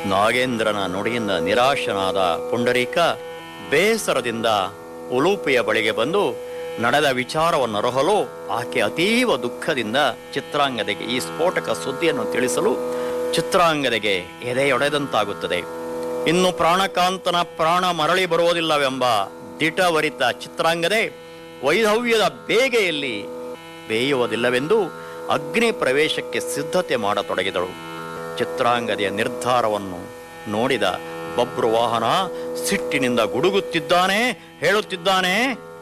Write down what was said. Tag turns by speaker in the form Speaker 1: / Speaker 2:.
Speaker 1: ನಾಗೇಂದ್ರನ ನುಡಿಯಿಂದ ನಿರಾಶನಾದ ಪುಂಡರೀಕ ಬೇಸರದಿಂದ ಉಲೂಪಿಯ ಬಳಿಗೆ ಬಂದು ನಡೆದ ವಿಚಾರವನ್ನು ಅರಹಲು ಆಕೆ ಅತೀವ ದುಃಖದಿಂದ ಚಿತ್ರಾಂಗದೆಗೆ ಈ ಸ್ಫೋಟಕ ಸುದ್ದಿಯನ್ನು ತಿಳಿಸಲು ಚಿತ್ರಾಂಗದೆಗೆ ಎದೆಯೊಡೆದಂತಾಗುತ್ತದೆ ಇನ್ನು ಪ್ರಾಣಕಾಂತನ ಪ್ರಾಣ ಮರಳಿ ಬರುವುದಿಲ್ಲವೆಂಬ ದಿಟವರಿತ ಚಿತ್ರಾಂಗದೆ ವೈಧವ್ಯದ ಬೇಗೆಯಲ್ಲಿ ಬೇಯುವುದಿಲ್ಲವೆಂದು ಅಗ್ನಿ ಪ್ರವೇಶಕ್ಕೆ ಸಿದ್ಧತೆ ಮಾಡತೊಡಗಿದಳು ಚಿತ್ರಾಂಗದೆಯ ನಿರ್ಧಾರವನ್ನು ನೋಡಿದ ಬಬ್ರುವಾಹನ ಸಿಟ್ಟಿನಿಂದ ಗುಡುಗುತ್ತಿದ್ದಾನೆ ಹೇಳುತ್ತಿದ್ದಾನೆ